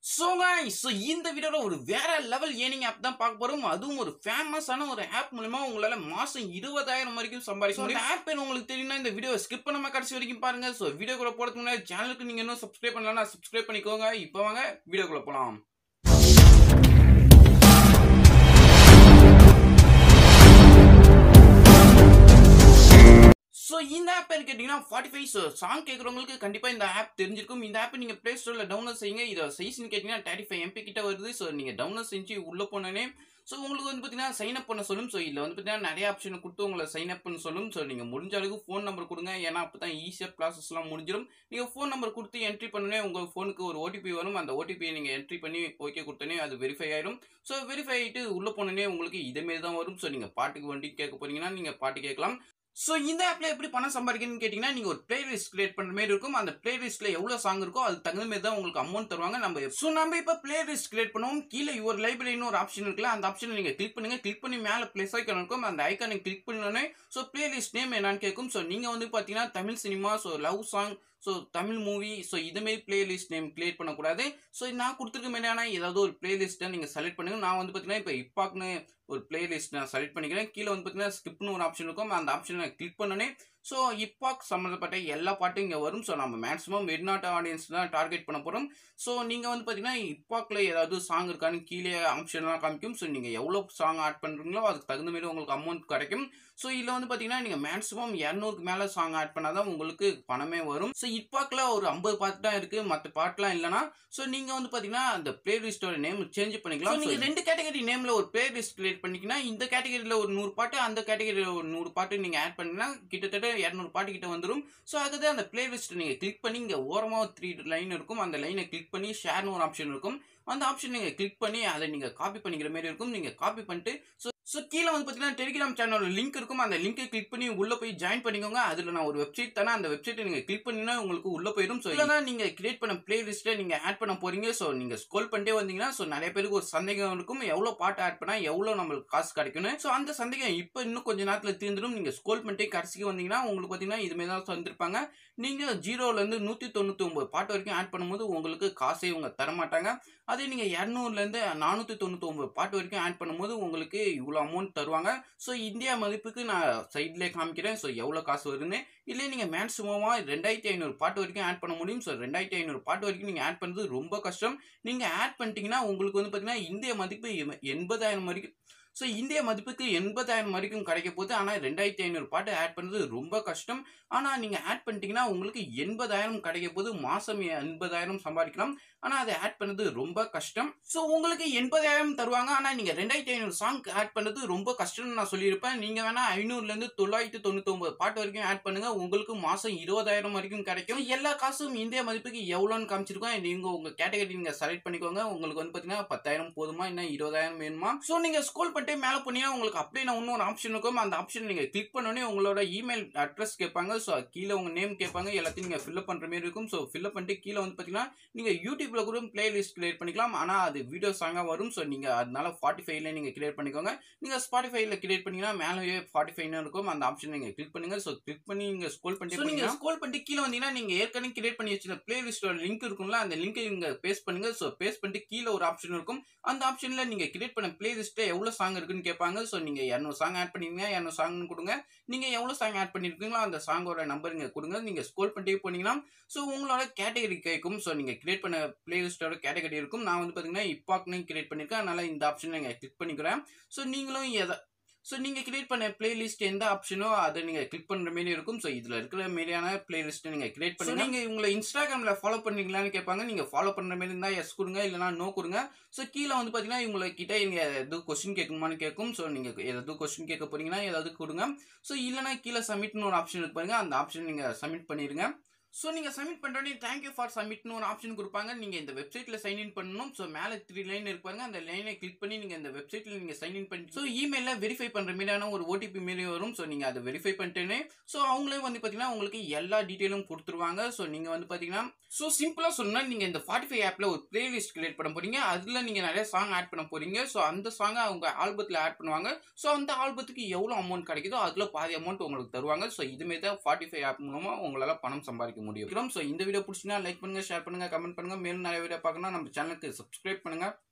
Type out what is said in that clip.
so so இந்த வீடியோவில் ஒரு வேற லெவல் ஏர்னிங் ஆப் தான் பார்க்க போகிறோம் அதுவும் ஒரு ஃபேமஸான ஒரு ஆப் மூலமா உங்களால் மாதம் இருபதாயிரம் வரைக்கும் சம்பாதிக்க முடியும் ஆப் பேர் உங்களுக்கு தெரியும்னா இந்த வீடியோ ஸ்கிப் பண்ணாம கடைசி வரைக்கும் பாருங்க ஸோ வீடியோக்குள்ள போகிறதுக்கு முன்னாடி சேனலுக்கு நீங்கள் இன்னும் சப்ஸ்கிரைப் பண்ணலன்னா சப்ஸ்கிரைப் பண்ணிக்கோங்க இப்போ வாங்க வீடியோக்குள்ள போகலாம் ஸோ இந்த ஆப் பேர் கேட்டிங்கன்னா ஃபார்ட்டி ஃபைவ் ஸோ சாங் கேட்குறவங்களுக்கு கண்டிப்பாக இந்த ஆப் தெரிஞ்சிருக்கும் இந்த ஆப் நீங்கள் ப்ளே ஸ்டோரில் டவுன்லோட் செய்யுங்க இதை சைஸ்னு கேட்டிங்கன்னா தேர்ட்டி ஃபைவ் எம்பி கிட்ட வருது ஸோ நீங்கள் டவுன்லோட் செஞ்சு உள்ளே போனோன்னே ஸோ உங்களுக்கு வந்து பார்த்தீங்கன்னா சைன் அப் பண்ண சொல்லும் ஸோ இதில் வந்து பார்த்தீங்கன்னா நிறைய ஆப்ஷன் கொடுத்து உங்களை சைன் அப் பண்ண சொல்லும் ஸோ நீங்கள் முடிஞ்ச அளவுக்கு ஃபோன் நம்பர் கொடுங்க ஏன்னா அப்போ தான் ஈஸியாக ப்ராசஸ்லாம் முடிஞ்சிடும் நீங்கள் ஃபோன் நம்பர் கொடுத்து என்ட்ரி பண்ணனே உங்கள் ஃபோனுக்கு ஒரு ஓடிபி வரும் அந்த ஓடிபியை நீங்கள் என்ட்ரி பண்ணி ஓகே கொடுத்தோன்னே அது வெரிஃபை ஆயிடும் ஸோ வெரிஃபை ஆகிட்டு உள்ளே போனோன்னே உங்களுக்கு இதேமாரி தான் வரும் ஸோ நீங்கள் பாட்டுக்கு வண்டி கேட்க போறீங்கன்னா நீங்கள் பாட்டு கேட்கலாம் ஸோ இந்த ஆப்பில் எப்படி பணம் சம்பாதிக்கணும்னு கேட்டிங்கன்னா நீங்கள் ஒரு பிளேலிஸ்ட் கிரியேட் பண்ணுற மாதிரி இருக்கும் அந்த பிளேலிஸ்ட்டில் எவ்வளோ சாங் இருக்கோ அது தகுந்த மாதிரி தான் உங்களுக்கு அமௌண்ட் தருவாங்க நம்ம ஸோ நம்ம இப்போ பிளேலிஸ்ட் கிரியேட் பண்ணுவோம் கீழே யுவர் லைப்ரரின்னு ஒரு ஆப்ஷன் இருக்குல்ல அந்த ஆப்ஷனை நீங்கள் கிளிக் பண்ணுங்கள் கிளிக் பண்ணி மேலே ப்ளஸ் ஐக்கான் இருக்கும் அந்த ஐக்கானை கிளிக் பண்ணோன்னே ஸோ பிளேலிஸ்ட் நேம் என்னன்னு கேட்கும் ஸோ நீங்கள் வந்து பார்த்தீங்கன்னா Tamil cinema so love song so Tamil movie so இதுமாரி பிளேலிஸ்ட் நேம் கிரியேட் பண்ணக்கூடாது ஸோ நான் கொடுத்துருக்க மாதிரியான ஏதாவது ஒரு பிளேலிஸ்ட்டை நீங்கள் செலக்ட் பண்ணுங்கள் நான் வந்து பார்த்தீங்கன்னா இப்போ இப்பாக்னு ஒரு பிளேலிஸ்ட் நான் செலக்ட் பண்ணிக்கிறேன் கீழே வந்து பார்த்தீங்கன்னா ஸ்கிப்னு ஒரு ஆப்ஷன் இருக்கும் அந்த ஆப்ஷனை கிளிக் பண்ணனே ஸோ இப்பாக் சம்மந்தப்பட்ட எல்லா பாட்டும் இங்கே வரும் ஸோ நம்ம மேக்ஸிமம் வெளிநாட்டு ஆடியன்ஸ் தான் டார்கெட் பண்ண போகிறோம் ஸோ நீங்கள் வந்து பார்த்தீங்கன்னா இப்பாக்கில் ஏதாவது சாங் இருக்கான்னு கீழே ஆப்ஷன்லாம் காமிக்கும் ஸோ நீங்கள் எவ்வளோ சாங் ஆட் பண்ணுறீங்களோ அதுக்கு தகுந்த மாதிரி உங்களுக்கு அமௌண்ட் கிடைக்கும் ஸோ இதில் வந்து பார்த்தீங்கன்னா நீங்கள் மேக்ஸிமம் இரநூறுக்கு மேலே சாங் ஆட் பண்ணால் தான் உங்களுக்கு பணமே வரும் ஸோ இப்பாக்கில் ஒரு ஐம்பது பாட்டு தான் இருக்குது மற்ற பாட்டுலாம் இல்லைனா ஸோ நீங்கள் வந்து பார்த்தீங்கன்னா அந்த பிளேலிஸ்டோட நேம் சேஞ்ச் பண்ணிக்கலாம் நீங்கள் ரெண்டு கேட்டகரி நேமில் ஒரு பிளேலிஸ்ட் கிரியேட் பண்ணிக்கினா இந்த கேட்டகரியில் ஒரு நூறு பாட்டு அந்த கேட்டகரியில் ஒரு நூறு பாட்டு நீங்கள் ஆட் பண்ணிங்கன்னா கிட்டத்தட்ட இரநூறு பாட்டு கிட்ட வந்துடும் ஸோ அதுதான் அந்த பிளேலிஸ்ட் நீங்கள் கிளிக் பண்ணி இங்கே ஓரமாக த்ரீ லைன் இருக்கும் அந்த லைனை கிளிக் பண்ணி ஷேர்னு ஒரு ஆப்ஷன் இருக்கும் அந்த ஆப்ஷன் நீங்கள் கிளிக் பண்ணி அதை நீங்கள் காப்பி பண்ணிக்கிற மாதிரி இருக்கும் நீங்கள் காப்பி பண்ணிட்டு ஸோ ஸோ கீழே வந்து பார்த்தீங்கன்னா டெலிகிராம் சேனலோட லிங்க் இருக்கும் அந்த லிங்கை கிளிக் பண்ணி உள்ளே போய் ஜாயின் பண்ணிக்கோங்க அதில் நான் ஒரு வெப்சைட் தானே அந்த வெப்சைட்டை நீங்கள் கிளிக் பண்ணினா உங்களுக்கு உள்ளே போயிடும் ஸோ இல்லைனா நீங்கள் கிரியேட் பண்ண பிளேலிஸ்ட்டை நீங்கள் ஆட் பண்ண போகிறீங்க ஸோ நீங்கள் ஸ்கோல் பண்ணிட்டே வந்தீங்கன்னா ஸோ நிறைய பேருக்கு ஒரு சந்தேகம் இருக்கும் எவ்வளோ பாட்டு ஆட் பண்ணால் எவ்வளோ நம்மளுக்கு காசு கிடைக்கும்னு ஸோ அந்த சந்தேகம் இப்போ இன்னும் கொஞ்சம் நேரத்தில் தீர்ந்துடும் நீங்கள் ஸ்கோல் பண்ணிட்டே கடைசிக்கு வந்தீங்கன்னா உங்களுக்கு பார்த்தீங்கன்னா இதுமாரி தான் வந்திருப்பாங்க நீங்கள் ஜீரோலேருந்து நூற்றி தொண்ணூற்றி ஒம்பது பாட்டு வரைக்கும் ஆட் பண்ணும்போது உங்களுக்கு காசே இவங்க தரமாட்டாங்க அதே நீங்கள் இரநூறுலேருந்து நானூற்றி தொண்ணூற்றி ஒம்பது பாட்டு வரைக்கும் ஆட் பண்ணும்போது உங்களுக்கு இவ்வளோ அமௌண்ட் தருவாங்க ஸோ இந்தியா மதிப்புக்கு நான் சைட்லேயே காமிக்கிறேன் ஸோ எவ்வளோ காசு வருதுன்னு இல்லை நீங்கள் மேக்ஸிமமாக ரெண்டாயிரத்தி ஐநூறு பாட்டு வரைக்கும் ஆட் பண்ண முடியும் ஸோ ரெண்டாயிரத்தி ஐநூறு பாட்டு வரைக்கும் நீங்கள் ஆட் பண்ணுறது ரொம்ப கஷ்டம் நீங்கள் ஆட் பண்ணிட்டீங்கன்னா உங்களுக்கு வந்து பார்த்தீங்கன்னா இந்திய மதிப்பு எண்பதாயிரம் வரைக்கும் ஸோ இந்திய மதிப்புக்கு எண்பதாயிரம் வரைக்கும் கிடைக்க போகுது ஆனால் ரெண்டாயிரத்தி ஐநூறு பாட்டு ஆட் பண்ணுறது ரொம்ப கஷ்டம் ஆனால் நீங்கள் ஆட் பண்ணிட்டீங்கன்னா உங்களுக்கு எண்பதாயிரம் கிடைக்க போது மாதம் எண்பதாயிரம் சம்பாதிக்கலாம் ஆனால் அதை ஆட் பண்ணது ரொம்ப கஷ்டம் ஸோ உங்களுக்கு எண்பதாயிரம் தருவாங்க ஆனால் நீங்கள் ரெண்டாயிரத்தி ஐநூறு சாங் ஆட் பண்ணது ரொம்ப கஷ்டம்னு நான் சொல்லியிருப்பேன் நீங்கள் வேணால் ஐநூறுலேருந்து தொள்ளாயிரத்தி தொண்ணூத்தொம்பது பாட்டு வரைக்கும் ஆட் பண்ணுங்கள் உங்களுக்கு மாதம் இருபதாயிரம் வரைக்கும் கிடைக்கும் எல்லா காசும் இந்திய மதிப்புக்கு எவ்வளோன்னு காமிச்சிருக்கோம் நீங்கள் உங்கள் கேட்டகரி நீங்கள் செலக்ட் பண்ணிக்கோங்க உங்களுக்கு வந்து பார்த்தீங்கன்னா பத்தாயிரம் போதுமா இன்னும் இருபதாயிரம் வேணுமா ஸோ நீங்கள் ஸ்கூல் பண்ணிட்டு மேலே போனீங்கன்னா உங்களுக்கு அப்படியே நான் இன்னொரு ஆப்ஷன் இருக்கும் அந்த ஆப்ஷன் நீங்கள் கிளிக் பண்ணோன்னே உங்களோட இமெயில் அட்ரஸ் கேட்பாங்க ஸோ கீழே உங்கள் நேம் கேட்பாங்க எல்லாத்தையும் நீங்கள் ஃபில்அப் பண்ணுற மாதிரி இருக்கும் ஸோ ஃபில்அப் பண்ணிட்டு கீழே வந்து பார்த்தீங்கன்னா நீங்கள் யூடியூப்ல கூட பிளேலிஸ்ட் கிரியேட் பண்ணிக்கலாம் ஆனால் அது வீடியோ சாங்காக வரும் ஸோ நீங்கள் அதனால ஃபார்ட்டி ஃபைவ்ல நீங்கள் கிரியேட் பண்ணிக்கோங்க நீங்கள் ஸ்பாட்டிஃபைல கிரியேட் பண்ணிங்கன்னா மேலேயே ஃபார்ட்டி ஃபைவ்னு இருக்கும் அந்த ஆப்ஷன் நீங்கள் கிளிக் பண்ணுங்க ஸோ கிளிக் பண்ணி நீங்கள் ஸ்கோல் பண்ணிட்டு நீங்கள் ஸ்கோல் பண்ணிட்டு கீழே வந்தீங்கன்னா நீங்கள் ஏற்கனவே கிரியேட் பண்ணி வச்சிருக்க பிளேலிஸ்டோட லிங்க் இருக்கும்ல அந்த லிங்கை நீங்கள் பேஸ்ட் பண்ணுங்க ஸோ பேஸ்ட் பண்ணிட்டு கீழே ஒரு ஆப்ஷன் இருக்கும் அந்த ஆப்ஷனில் நீங்கள் கிரியேட் பண்ண பிளேலிஸ்ட்டில் எவ்வளோ சாங் இருக்குன்னு கேட்பாங்க ஸோ நீங்கள் இரநூறு சாங் ஆட் பண்ணிருங்க இரநூறு சாங்னு கொடுங்க நீங்கள் எவ்வளோ சாங் ஆட் பண்ணியிருக்கீங்களோ அந்த சாங்கோட நம்பர் இங்கே கொடுங்க நீங்கள் ஸ்கோல் பண்ணிட்டே போனீங்கன்னா ஸோ உங்களோட கேட்டகரி கேட்கும் ஸோ நீங்கள் கிரியேட் பண்ண பிளேலிஸ்ட்டோட கேட்டகரி இருக்கும் நான் வந்து பார்த்தீங்கன்னா இப்பாக்னு கிரியேட் பண்ணியிருக்கேன் அதனால் இந்த ஆப்ஷன் நீங்கள் கிளிக் பண்ணிக்கிறேன் ஸோ நீங்களும் எதை ஸோ நீங்கள் கிரியேட் பண்ண பிளேலிஸ்ட் எந்த ஆப்ஷனோ அதை நீங்கள் கிளிக் பண்ணுற மாரி இருக்கும் ஸோ இதில் இருக்கிற மாரியான பிளேலிஸ்ட்டை நீங்கள் கிரியேட் பண்ணி நீங்கள் உங்களை இன்ஸ்டாகிராமில் ஃபாலோ பண்ணீங்களான்னு கேட்பாங்க நீங்கள் ஃபாலோ பண்ணுற மாரி இருந்தால் எஸ் கொடுங்க இல்லைனா நோ கொடுங்க ஸோ கீழே வந்து பார்த்தீங்கன்னா உங்கள்கிட்ட நீங்கள் எது கொஸ்டின் கேட்கணுமான்னு கேட்கும் ஸோ நீங்கள் ஏதாவது கொஸ்டின் கேட்க போறீங்கன்னா ஏதாவது கொடுங்க ஸோ இல்லைனா கீழே சப்மிட்னு ஒரு ஆப்ஷன் இருக்கு பாருங்க அந்த ஆப்ஷன் நீங்கள் சப்மிட் பண்ணிடுங்க ஸோ நீங்கள் சப்மிட் பண்ணுறோன்னே தேங்க்யூ ஃபார் சப்மிட்னு ஒரு ஆப்ஷன் கொடுப்பாங்க நீங்கள் இந்த வெப்சைட்டில் சைன் இன் பண்ணணும் ஸோ மேலே த்ரீ லைன் இருப்பாங்க அந்த லைனை கிளிக் பண்ணி நீங்கள் இந்த வெப்சைட்டில் நீங்கள் சைன் இன் பண்ணி ஸோ இமெயிலில் வெரிஃபை பண்ணுற மாதிரியான ஒரு ஓடிபி மாரி வரும் ஸோ நீங்கள் அதை வெரிஃபை பண்ணிட்டேனே ஸோ அவங்களே வந்து பார்த்தீங்கன்னா உங்களுக்கு எல்லா டீட்டெயிலும் கொடுத்துருவாங்க ஸோ நீங்கள் வந்து பார்த்தீங்கன்னா ஸோ சிம்பிளாக சொன்னால் நீங்கள் இந்த ஃபார்ட்டி ஃபைவ் ஆப்பில் ஒரு பிளேலிஸ்ட் கிரியேட் பண்ண போறீங்க அதில் நீங்கள் நிறைய சாங் ஆட் பண்ண போறீங்க ஸோ அந்த சாங்கை அவங்க ஆல்பத்தில் ஆட் பண்ணுவாங்க ஸோ அந்த ஆல்பத்துக்கு எவ்வளோ அமௌண்ட் கிடைக்குதோ அதில் பாதி அமௌண்ட் உங்களுக்கு தருவாங்க ஸோ இதுமாரி தான் ஃபார்ட்டி ஃபைவ் ஆப் மூலமாக உங்களால் பணம் சம்பாதிக்க முடியும் முடியும் ஸோ இந்த வீடியோ பிடிச்சினா லைக் பண்ணுங்க ஷேர் பண்ணுங்க கமெண்ட் பண்ணுங்க மேலும் நிறைய வீடியோ பார்க்கணும் நம்ம சேனலுக்கு சப்ஸ்கிரைப் பண்ணுங்க